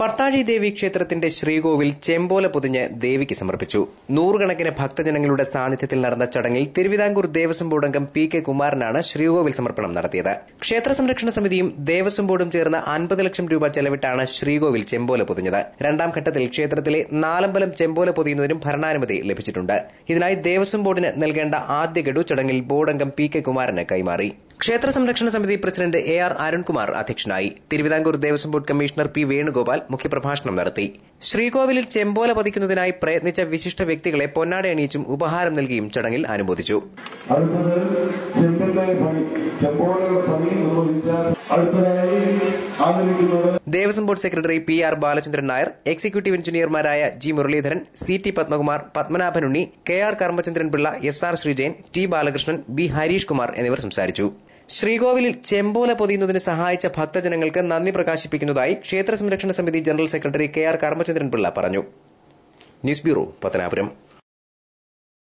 പട്ടാഴി ദേവി ക്ഷേത്രത്തിന്റെ ശ്രീകോവിൽ ചെമ്പോല പൊതിഞ്ഞ് ദേവിക്ക് സമർപ്പിച്ചു നൂറുകണക്കിന് ഭക്തജനങ്ങളുടെ സാന്നിധ്യത്തിൽ നടന്ന ചടങ്ങിൽ തിരുവിതാംകൂർ ദേവസ്വം ബോർഡ് അംഗം പി കെ കുമാരനാണ് ശ്രീകോവിൽ സമർപ്പണം നടത്തിയത് ക്ഷേത്ര സംരക്ഷണ സമിതിയും ദേവസ്വം ബോർഡും ചേർന്ന് അൻപത് ലക്ഷം രൂപ ചെലവിട്ടാണ് ശ്രീകോവിൽ ചെമ്പോല പൊതിഞ്ഞത് രണ്ടാം ഘട്ടത്തിൽ ക്ഷേത്രത്തിലെ നാലമ്പലം ചെമ്പോല പൊതിയുന്നതിനും ഭരണാനുമതി ലഭിച്ചിട്ടുണ്ട് ഇതിനായി ദേവസ്വം ബോർഡിന് നൽകേണ്ട ആദ്യ ഗഡു ചടങ്ങിൽ ബോർഡ് അംഗം പി കെ കുമാരന് കൈമാറി ക്ഷേത്ര സംരക്ഷണ സമിതി പ്രസിഡന്റ് എ ആർ അരുൺകുമാർ അധ്യക്ഷനായി Thiruvithamkoor Devaswom board commissioner P Venugopal മുഖ്യപ്രഭാഷണം നടത്തി ശ്രീകോവിലിൽ ചെമ്പോല പതിക്കുന്നതിനായി പ്രയത്നിച്ച വിശിഷ്ട വ്യക്തികളെ പൊന്നാട അണിയിച്ചും ഉപഹാരം നൽകിയും ചടങ്ങിൽ അനുമോദിച്ചു അടുത്തത് ചെമ്പിന്റെ പണി ചെമ്പോളയുടെ പണി നിർവഹിച്ച അടുത്തതായി ആദരിക്കുന്നത് Devaswom board secretary P R Balachandran Nair executive എഞ്ചിനീയർമാരായ G Muraleedharan C T Padmakumar Padmanabhan Unni K R Karmachandran Pillai S R Sreejayan T Balakrishnan B Harish Kumar എന്നിവർ സംസാരിച്ചു ശ്രീകോവിലിൽ ചെമ്പോല പൊതിയുന്നതിന് സഹായിച്ച ഭക്തജനങ്ങൾക്ക് നന്ദി പ്രകാശിപ്പിക്കുന്നതായി ക്ഷേത്ര സംരക്ഷണ സമിതി general secretary K R Karmachandran Pillai പറഞ്ഞു ന്യൂസ് ബ്യൂറോ പത്തനാപുരം